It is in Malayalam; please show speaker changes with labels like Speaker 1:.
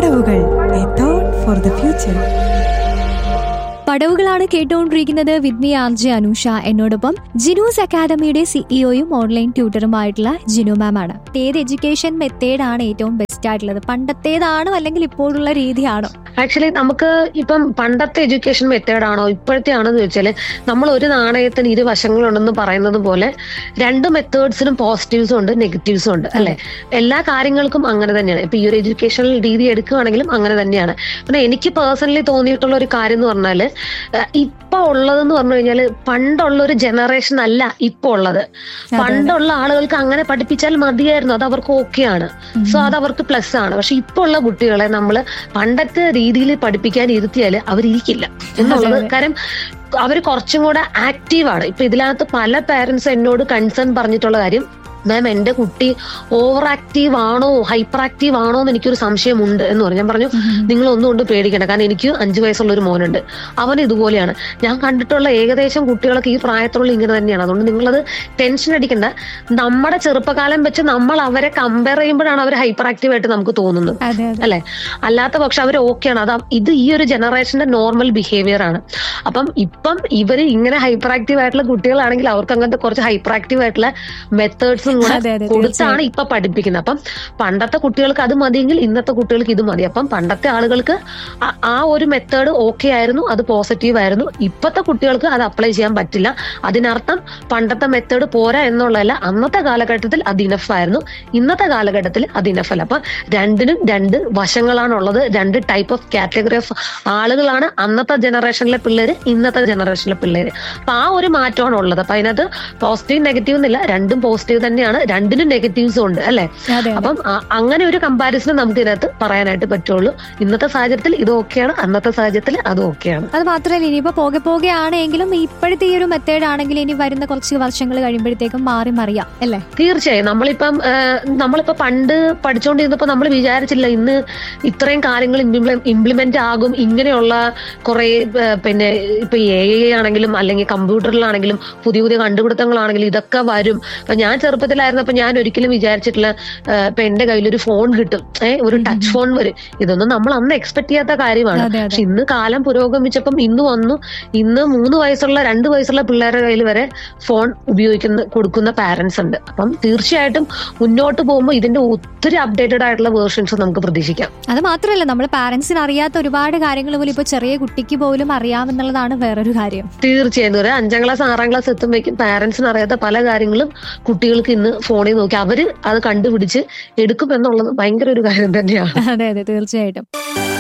Speaker 1: പടവുകൾ a thought for the future
Speaker 2: പടവുകളാണ് കേട്ടുകൊണ്ടിരിക്കുന്നത് with me R J Anusha എന്നോടൊപ്പം ജിനൂസ് അക്കാദമിയുടെ സിഇഒയും ഓൺലൈൻ ട്യൂട്ടറുമായിട്ടുള്ള ജിനു മാം ആണ് ഏത് എഡ്യൂക്കേഷൻ മെത്തേഡ് ആണ് ഏറ്റവും ബെസ്റ്റ് ആയിട്ടുള്ളത് പണ്ടത്തേതാണോ അല്ലെങ്കിൽ ഇപ്പോഴുള്ള രീതിയാണോ
Speaker 3: ആക്ച്വലി നമുക്ക് ഇപ്പം പണ്ടത്തെ എഡ്യൂക്കേഷൻ മെത്തേഡ് ആണോ ഇപ്പോഴത്തെ ആണോ എന്ന് ചോദിച്ചാല് നമ്മൾ ഒരു നാണയത്തിന് ഇരു വശങ്ങളുണ്ടെന്ന് പറയുന്നത് പോലെ രണ്ട് മെത്തേഡ്സിനും പോസിറ്റീവ്സും ഉണ്ട് നെഗറ്റീവ്സും ഉണ്ട് അല്ലെ എല്ലാ കാര്യങ്ങൾക്കും അങ്ങനെ തന്നെയാണ് ഇപ്പൊ ഈ ഒരു എഡ്യൂക്കേഷണൽ രീതി എടുക്കുകയാണെങ്കിലും അങ്ങനെ തന്നെയാണ് പിന്നെ എനിക്ക് പേഴ്സണലി തോന്നിയിട്ടുള്ള ഒരു കാര്യം എന്ന് പറഞ്ഞാല് ഏഹ് ഇപ്പൊ ഉള്ളതെന്ന് പറഞ്ഞു കഴിഞ്ഞാല് പണ്ടുള്ള ഒരു ജനറേഷൻ അല്ല ഇപ്പൊ ഉള്ളത് പണ്ടുള്ള ആളുകൾക്ക് അങ്ങനെ പഠിപ്പിച്ചാൽ മതിയായിരുന്നു അത് അവർക്ക് ഓക്കെയാണ് സോ അത് അവർക്ക് പ്ലസ് ആണ് പക്ഷെ ഇപ്പൊ ഉള്ള കുട്ടികളെ നമ്മൾ പണ്ടത്തെ രീതിയിൽ പഠിപ്പിക്കാൻ ഇരുത്തിയാൽ അവരിരിക്കില്ല എന്നുള്ളത്
Speaker 2: അതെ.
Speaker 3: കാര്യം അവർ കുറച്ചും കൂടെ ആക്റ്റീവാണ് ഇപ്പൊ ഇതിനകത്ത് പല പേരൻസ് എന്നോട് കൺസേൺ പറഞ്ഞിട്ടുള്ള കാര്യം മാം എന്റെ കുട്ടി ഓവർ ആക്റ്റീവ് ആണോ ഹൈപ്പർ ആക്റ്റീവ് ആണോ എന്ന് എനിക്കൊരു സംശയമുണ്ട് എന്ന് പറഞ്ഞു ഞാൻ പറഞ്ഞു നിങ്ങൾ ഒന്നും കൊണ്ട് പേടിക്കണ്ട കാരണം എനിക്ക് അഞ്ചു വയസ്സുള്ള ഒരു മോനുണ്ട് അവൻ ഇതുപോലെയാണ് ഞാൻ കണ്ടിട്ടുള്ള ഏകദേശം കുട്ടികളൊക്കെ ഈ പ്രായത്തിലുള്ള ഇങ്ങനെ തന്നെയാണ് അതുകൊണ്ട് നിങ്ങളത് ടെൻഷൻ അടിക്കണ്ട നമ്മുടെ ചെറുപ്പകാലം വെച്ച് നമ്മൾ അവരെ കമ്പയർ ചെയ്യുമ്പോഴാണ് അവർ ഹൈപ്പർ ആക്റ്റീവ് ആയിട്ട് നമുക്ക് തോന്നുന്നത്
Speaker 2: അതെ അതെ
Speaker 3: അല്ലെ അല്ലാത്ത പക്ഷെ അവർ ഓക്കെയാണ് അത് ഇത് ഈ ഒരു ജനറേഷന്റെ നോർമൽ ബിഹേവിയർ ആണ് അപ്പം ഇപ്പം ഇവര് ഇങ്ങനെ ഹൈപ്പർ ആക്റ്റീവ് ആയിട്ടുള്ള കുട്ടികളാണെങ്കിൽ അവർക്ക് അങ്ങനത്തെ കുറച്ച് ഹൈപ്പർ ആക്റ്റീവ് ആയിട്ടുള്ള മെത്തേഡ്സും കൂടെ
Speaker 2: അതെ, അതെ,
Speaker 3: കൊടുത്താണ് ഇപ്പൊ പഠിപ്പിക്കുന്നത് അപ്പം പണ്ടത്തെ കുട്ടികൾക്ക് അത് മതിയെങ്കിൽ ഇന്നത്തെ കുട്ടികൾക്ക് ഇത് മതി അപ്പം പണ്ടത്തെ ആളുകൾക്ക് ആ- ആ ഒരു മെത്തേഡ് ഓക്കെ ആയിരുന്നു അത് പോസിറ്റീവ് ആയിരുന്നു ഇപ്പത്തെ കുട്ടികൾക്ക് അത് അപ്ലൈ ചെയ്യാൻ പറ്റില്ല അതിനർത്ഥം പണ്ടത്തെ മെത്തേഡ് പോരാ എന്നുള്ളതല്ല അന്നത്തെ കാലഘട്ടത്തിൽ അത് ഇനഫ് ആയിരുന്നു ഇന്നത്തെ കാലഘട്ടത്തിൽ അത് ഇനഫ് അല്ല അപ്പൊ രണ്ടിനും രണ്ട് വശങ്ങളാണുള്ളത് രണ്ട് ടൈപ്പ് ഓഫ് കാറ്റഗറി ഓഫ് ആളുകളാണ് അന്നത്തെ ജനറേഷനിലെ പിള്ളേര് ഇന്നത്തെ ജനറേഷനിലെ പിള്ളേര് അപ്പൊ ആ ഒരു മാറ്റമാണ് ഉള്ളത് അപ്പൊ അതിനകത്ത് പോസിറ്റീവ് നെഗറ്റീവ് എന്നില്ല രണ്ടും പോസിറ്റീവ് തന്നെയാണ് രണ്ടിനും നെഗറ്റീവ്സും ഉണ്ട് അല്ലെ
Speaker 2: അതെ അതെ
Speaker 3: അപ്പം ആ- അങ്ങനെ ഒരു കമ്പാരിസൺ നമുക്ക് ഇതിനകത്ത് പറയാനായിട്ട് പറ്റുള്ളൂ ഇന്നത്തെ സാഹചര്യത്തിൽ ഇത് ഓക്കെയാണ് അന്നത്തെ സാഹചര്യത്തിൽ അത് ഓക്കെയാണ്
Speaker 2: അത് മാത്രമല്ല ഇനിയിപ്പോ പോകെ പോകെ ആണെങ്കിലും ഇപ്പോഴത്തെ ഈ ഒരു മെത്തേഡ് ആണെങ്കിൽ ഇനി വരുന്ന കുറച്ച് വർഷങ്ങൾ കഴിയുമ്പോഴത്തേക്കും മാറി മറിയാം അല്ലേ
Speaker 3: തീർച്ചയായും നമ്മളിപ്പം ആ, നമ്മളിപ്പോ പണ്ട് പഠിച്ചുകൊണ്ടിരുന്നപ്പോ നമ്മൾ വിചാരിച്ചില്ല ഇന്ന് ഇത്രയും കാര്യങ്ങൾ ഇംപ്ലിമെന്റ് ആകും ഇങ്ങനെയുള്ള കുറെ ആ, പിന്നെ ഇപ്പൊ എ ഐ ആണെങ്കിലും അല്ലെങ്കിൽ കമ്പ്യൂട്ടറിലാണെങ്കിലും പുതിയ പുതിയ കണ്ടുപിടുത്തങ്ങളാണെങ്കിലും ഇതൊക്കെ വരും അപ്പൊ ഞാൻ ചെറുപ്പത്തിലായിരുന്നപ്പോ ഞാൻ ഒരിക്കലും വിചാരിച്ചിട്ടില്ല ആ, ഇപ്പൊ എന്റെ കയ്യിൽ ഒരു ഫോൺ കിട്ടും ഏഹ് ഒരു ടച്ച് ഫോൺ വരും ഇതൊന്നും നമ്മൾ അന്ന് എക്സ്പെക്ട് ചെയ്യാത്ത കാര്യമാണ്
Speaker 2: അതെ അതെ
Speaker 3: പക്ഷെ ഇന്ന് കാലം പുരോഗമിച്ചപ്പം ഇന്ന് വന്നു ഇന്ന് മൂന്ന് വയസ്സുള്ള രണ്ട് വയസ്സുള്ള പിള്ളേരുടെ കയ്യിൽ വരെ ഫോൺ ഉപയോഗിക്കുന്ന കൊടുക്കുന്ന പാരന്റ്സ് ഉണ്ട് അപ്പം തീർച്ചയായിട്ടും മുന്നോട്ട് പോകുമ്പോൾ ഇതിന്റെ ഒത്തിരി അപ്ഡേറ്റഡ് ആയിട്ടുള്ള വേർഷൻസ് നമുക്ക് പ്രതീക്ഷിക്കാം
Speaker 2: അത് മാത്രമല്ല നമ്മൾ പാരന്റ്സിന് അറിയാത്ത ഒരുപാട് കാര്യങ്ങൾ പോലും ഇപ്പൊ ചെറിയ കുട്ടിക്ക് പോലും അറിയാമെന്നുള്ളതാണ് വേറൊരു കാര്യം
Speaker 3: തീർച്ചയായും ഒരു അഞ്ചാം ക്ലാസ് ആറാം ക്ലാസ് എത്തുമ്പോഴേക്കും പാരന്റ്സിന് അറിയാത്ത പല കാര്യങ്ങളും കുട്ടികൾക്ക് ഇന്ന് ഫോണിൽ നോക്കി അവര് അത് കണ്ടുപിടിച്ച് എടുക്കും എന്നുള്ളത് ഭയങ്കര ഒരു കാര്യം തന്നെയാണ്
Speaker 2: അതെ അതെ തീർച്ചയായിട്ടും